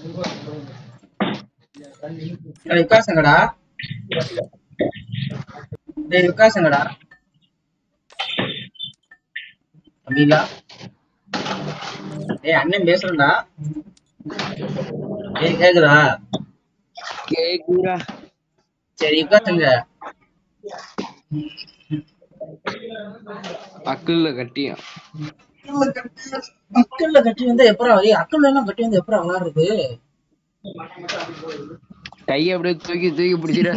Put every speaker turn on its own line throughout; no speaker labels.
டேய் விகாஸ் எங்கடா டேய் விகாஸ் எங்கடா அமீலா டேய் அண்ணன் பேசுறேன்டா டேய் கேக்குதா
கேக்குறா
சரி விகாஸ் எங்க
அக்கல்ல கட்டியா
அக்கல்ல கட்டி வந்து எப்பரா ஏய் அக்கல்ல எல்லாம் கட்டி வந்து எப்பரா விளையாடுறது
கைய அப்படியே தூக்கி தூக்கி பிடிச்சிட்டு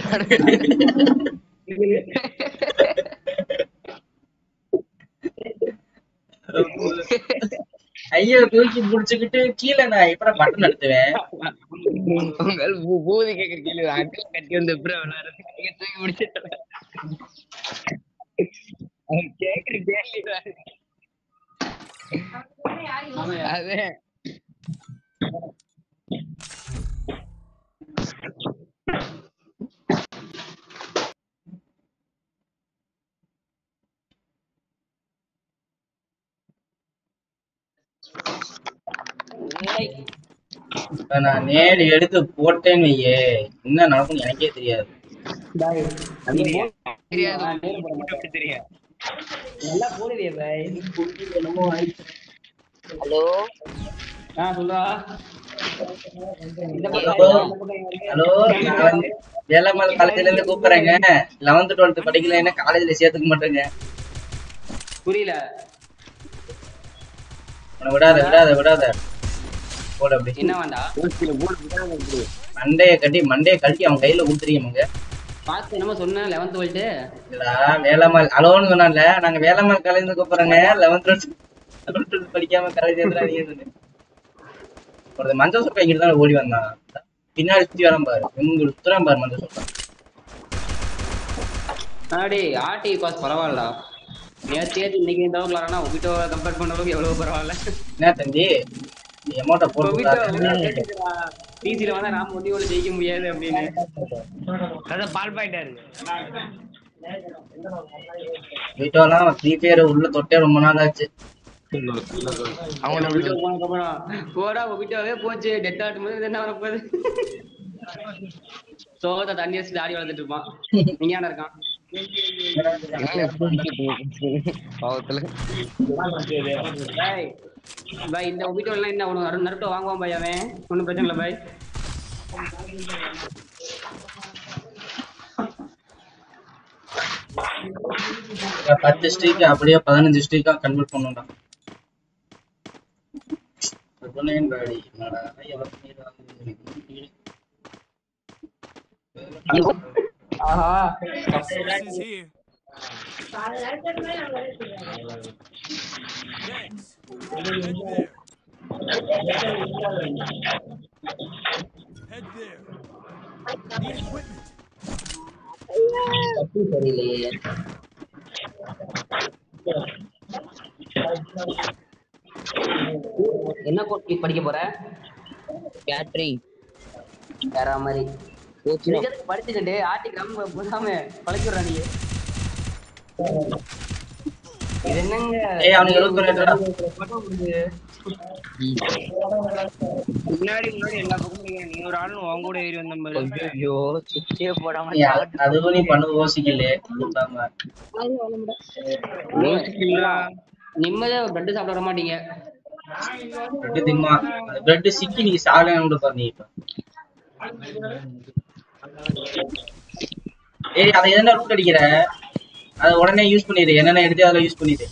ஐயோ தூக்கி புடிச்சுக்கிட்டு கீழே நான் எப்படா பட்டன் எடுத்துவேன்
உங்கள் பூ- பூதி கேக்குற கேள்வி அக்கல் கட்டி வந்து எப்படி விளையாடுறது கைய தூக்கி பிடிச்சிட்டு அவன் கேக்குற கேள்வி வேற. அதே
இப்ப நான் நேடு எடுத்து போட்டேன்னு வையே என்ன நடக்கும் எனக்கே தெரியாது
தெரியாது எப்படி தெரியும்
ஹலோ
ஹலோ ஹலோ நான் வந்து வேலம்மாள் காலேஜ்ல இருந்து கூப்பிடுறேங்க லெவன்த் டுவெல்த் படிக்கல என்ன காலேஜ்ல சேர்த்துக்க மாட்டேங்க
புரியல
உன்னை விடாத விடாத விடாத போட அப்படி
என்ன வேண்டா
மண்டைய கட்டி மண்டைய கழட்டி அவன் கையில கொடுத்துருக்கீங்க
பார்த்து என்னமோ சொன்னேன் லெவன்த் டுவெல்த்து
இல்லடா வேலம்மாள் அலோன்னு சொன்னான்ல நாங்க வேலம்மாள் காலேஜ்ல இருந்து கூப்பிடுறேங்க லெவன்த் டுவெல்த் படிக்காம காலேஜ் சேர்த்துறாதீங்க ஒரு மஞ்சள் சொக்கா இங்கிட்டு தான் ஓடி வந்தான் பின்னாடி சுத்தி வரான் பாரு இவங்க சுத்துறான் பாரு மஞ்சள் சொக்கா
ஆடி ஆர்டி பாஸ் பரவாயில்லடா நேற்று ஏற்றி இன்னைக்கு இந்த அளவுக்கு விளாட்றா உங்ககிட்ட கம்பேர் பண்ண அளவுக்கு எவ்வளவு பரவாயில்ல
என்ன தம்பி எமௌண்ட்டை போட்டு
பிசியில் வந்தா நாம ஒண்டி ஒன்று ஜெயிக்க முடியாது அப்படின்னு
அதான் பால் பாயிண்டா இருக்கு
வீட்டோலாம் ஃப்ரீ ஃபயர் உள்ள தொட்டே ரொம்ப நாள் ஆச்சு
அவங்கள
வீட்டை போனதுக்கப்புறம் போடா உங்க வீட்டாவே போச்சு டெட் ஆட்டும் போது இது என்ன வரப்போகுது சோகத்தை தண்ணி வச்சுட்டு ஆடி வளர்த்துட்டு இருப்பான் நீங்க இருக்கான்
பாவத்துல
பாய் பாய் இந்த வீட்டு எல்லாம் என்ன ஒன்று நருட்டோ வாங்குவான் பாய் அவன் ஒன்றும் பிரச்சனை இல்லை பாய்
பத்து ஸ்ட்ரீக் அப்படியே பதினஞ்சு ஸ்ட்ரீக்கா கன்வெர்ட் பண்ணுடா அதுக்குள்ளேயும் பாடி என்னடா எவ்வளவு பண்ணிடுறாங்க
ஆஹா
This is here. Thanks. Head there. Head there. Need equipment.
சரியில்லையே என்ன கோர்ஸ் படிக்க போற
கேட்ரிங்
வேற மாதிரி நிஜத்துக்கு படிச்சுக்கிட்டு ஆட்டி கிராம போகாம பழக்கிடுறா நீ இது என்னங்க
ஏய், அவனுக்கு எழுபத்தி ரெண்டு ரூபா.
பட்டம் கொடுக்குது.
முன்னாடி முன்னாடி எல்லா பக்கமும் நீங்க- நீ ஒரு ஆளும் உன் கூட ஏறி வந்த மாதிரி
ஐயோ சுவிட்சே போடாம
நீ அது- அதுவும் நீ பண்ண யோசிக்கல கொடுத்தாம
யோசிக்கல
நிம்மதியா பிரெட் சாப்பிட வர மாட்டீங்க
பிரெட் திம்மா அந்த பிரெட் சிக்கி நீ சாகலன்னு பாரு நீ இப்ப ஏய் அதை எதனா ரூட் அடிக்கிற அதை உடனே யூஸ் பண்ணிடு என்னென்ன எடுத்து அதில் யூஸ் பண்ணிடு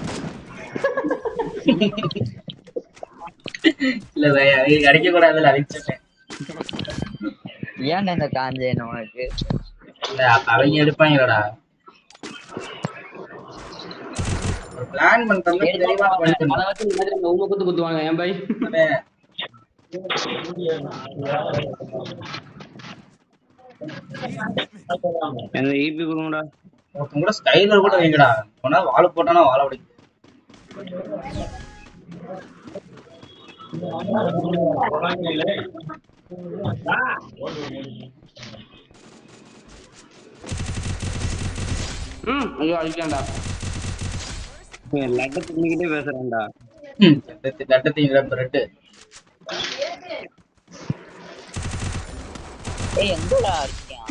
இல்ல பையா அது கிடைக்க கூடாதுல்ல அதுக்கு சொன்னேன்
ஏன்டா இந்த காஞ்சேன் உனக்கு
இல்ல அப்ப அவங்க எடுப்பாங்களடா ஒரு பிளான் பண்றோம்னா தெளிவா
அதை
பண்ணிக்கணும்
வச்சு இந்த மாதிரி உங்க குத்து குத்துவாங்க ஏன் பாய்
அவன்
அந்த ஈபி கொடுங்கடா
ஒருத்தன் கூட ஸ்கைலர் கூட வைங்கடா போனா வாழ போட்டானா வாழ உடைக்கும்
ம் ஐயோ அழிக்கலாம்டா
லட்ட தின்னுக்கிட்டே பேசுறேன்டா
ம், தட்டத்தி தட்டத்திங்கிற பிரெட்
ஏய் எங்கடா இருக்கியா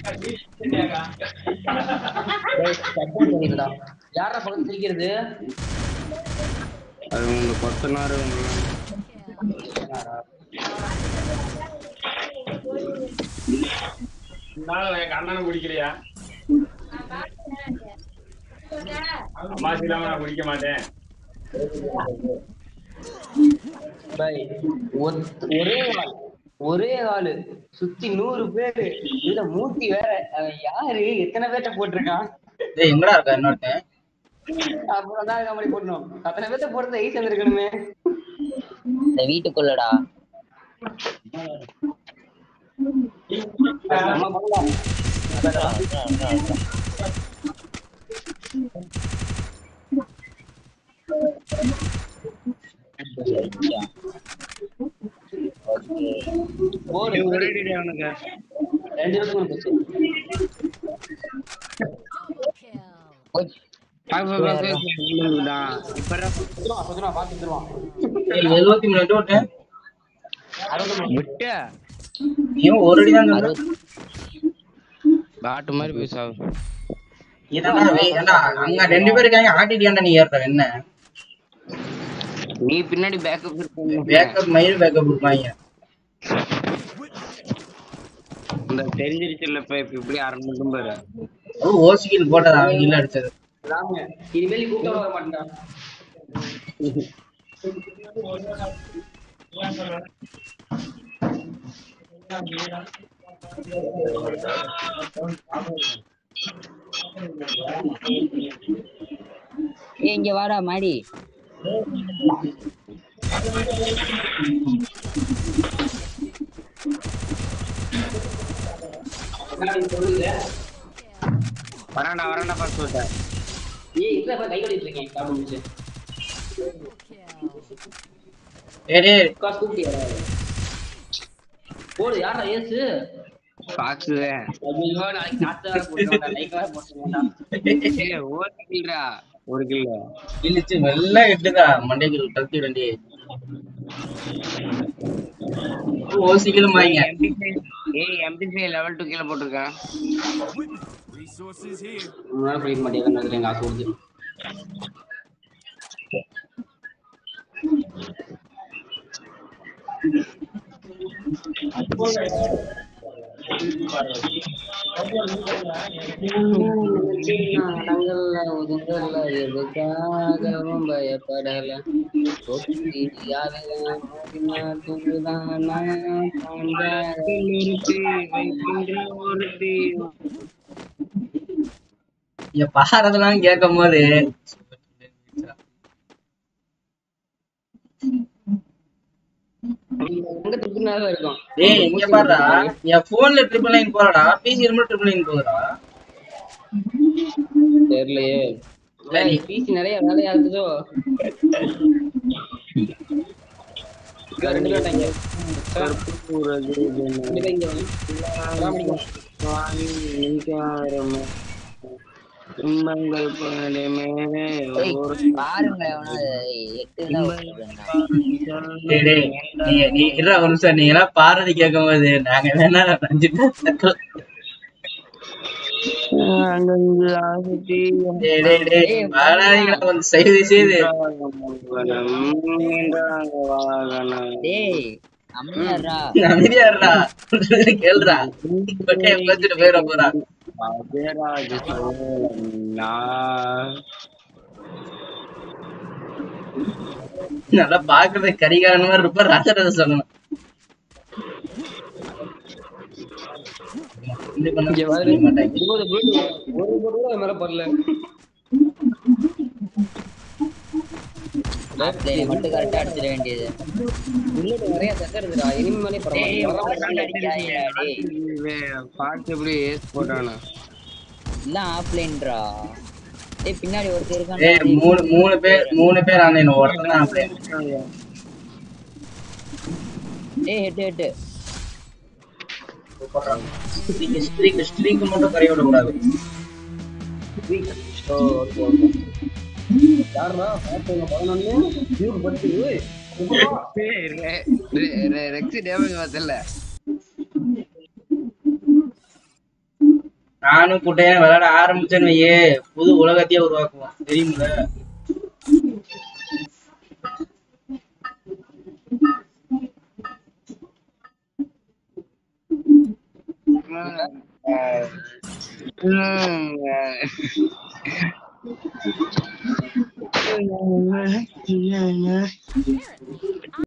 யாரா பக்கத்து சிரிக்கிறது
அது உங்க கொத்தனாரு
எங்க அண்ணனை குடிக்கலையா அம்மாசி இல்லாம நான் குடிக்க மாட்டேன்
பை, ஒத்- ஒரே ஆள் ஒரே ஆளு சுத்தி நூறு பேரு இதுல மூர்த்தி வேற அவன் யாரு எத்தனை பேர்ட்ட போட்டிருக்கான்
டேய் எங்கடா இருக்கா இன்னொருத்தன்
அப்புறம் தான் கம்பெனி போடணும் அத்தனை பேர்த்த போடுறது ஐஸ் வந்திருக்கணுமே
இந்த வீட்டுக்குள்ளடா
அம்மா பண்ணலாம்
அடடா, அடடா, அடடா, அடடா. Okay.
போடு
அவனுக்கு
ரெண்டு பேருக்கும் போச்சு
போய்.
சுத்துருவான் சுத்துருவான் பார்த்து சுத்துருவான்
ஏய், எழுபத்தி மூணு அடி ஓட்டேன்
விட்ட
இவன் ஒரு அடி தான் சொன்னான்.
அறுபத்தி-
பாட்டு மாதிரி பேசா
இதெல்லாம் வே- ஏன்டா, அங்க ரெண்டு பேர் இருக்காங்க ஆட்டிட்டியாண்டா நீ ஏறுற என்ன
நீ பின்னாடி பேக்கப்
பேக்கப் மயில் பேக்கப் கொடுப்பாங்க
இந்த தெரிஞ்சிருச்சுல்ல இப்ப இப்ப இப்படி ஆரம்பிக்கும் பாரு
அது ஓசிக்கில் போட்டது அவங்க இல்ல அடிச்சது
ராம இனிமேல் நீ கூப்பிட்டு வர மாட்டேன்
ஏய் இங்க வாடா மாடி
வராண்டா வராண்டா பாஸ் சொல்லிட்டேன்
ஏய் இதுல இப்ப கை கழுவிட்டு இருக்கேன் சாப்பிட்டு முடிச்சு
டேய் டேய்,
காசு கூப்பிட்டியா போடு யாரா ஏசு
பாக்ஸ்
ஐயோ நாளைக்கு நாத்து வேற போட்டுருவாங்க லைக் வேற போட்டுருவாங்க
ஒரு கில்ரா ஒரு கில்ல
இழுச்சு வெள்ளை எட்டுதா மண்டைக்கு கழட்டி ரெண்டி ஓசிக்கிலும் வாங்க
ஏய் எம்பி லெவல் டூ கீழே போட்டிருக்கேன்
Resources here.
முன்னாடி படிக்க மாட்டேங்க நினைக்கிறேன் காசு கொடுத்து
எதுக்காகவும் பயப்படல தொட்டி யாரெல்லாம் மோதினா துங்குதானா பாண்டாக
இங்க பாடுறதெல்லாம் கேட்கும் போது
எங்க துப்புனாவே இருக்கும்
ஏய் இங்க பாருடா என் போன்ல ட்ரிபிள் நைன் போறடா பிசி ரொம்ப ட்ரிபிள் நைன் போகுதுடா
தெரியலையே
இல்ல, நீ-
பிசி நிறைய வேலையாகுதோ ரெண்டு பேர் இங்க ரெண்டு பேர் இங்க வாங்க.
துன்பங்கள் பாடுமே
ஏய், பாருங்க எவனோ எட்டு தான் வச்சிருக்கான்.
டேய் டேய் நீ நீ இருடா ஒரு நிமிஷம் நீ எல்லாம் பாரதி கேட்கும் போது நாங்க வேணா அஞ்சு பேர் டேய் டேய் டேய் பாடாதீங்களா கொஞ்சம் செய்து செய்து
டேய் அமைதியாடுறா
அமைதியா இருடா கேளுடா கொட்டையை பார்த்துட்டு போயிட போறா நல்லா பாக்குறது கரிகாலன் மாதிரி இருப்ப ராசரத சொல்லணும் இது பண்ண
இங்க பாரு.
செய்ய மாட்டாங்க.
இருபது bullet ஒரு bullet கூட அவன் மேல படல
ஆப்லைனை மட்டும் கரெக்டா அடிச்சிட வேண்டியது
புல்லட் நிறைய தக்கறதுடா இனிமேலே
டேய்,
பரவாயில்ல
உட்கார்ந்து அடிக்காதீங்கடா, டேய்.
பாட்டு எப்படி ஏஸ் போட்டானா
எல்லாம் ஆஃப்லைன்ரா டேய் பின்னாடி ஒருத்தர் இருக்கான்
ஏய் மூணு மூணு பேர் மூணு பேர் ஆன்லைன் ஒருத்தன் தான் ஆன்லைன்
டேய் ஹெட் ஹெட்
ஸ்ட்ரீக் ஸ்ட்ரீக் மட்டும் கரைய விடக்கூடாது
யாருடா பார்த்தவங்க பதினொன்னு நூறு பத்து ஏய்,
ரெக்ஸ் டேமேஜ் பார்த்தல
நானும் குட்டையும் விளையாட ஆரம்பிச்சேன்னு வையே புது உலகத்தையே உருவாக்குவோம் தெரியுமில்ல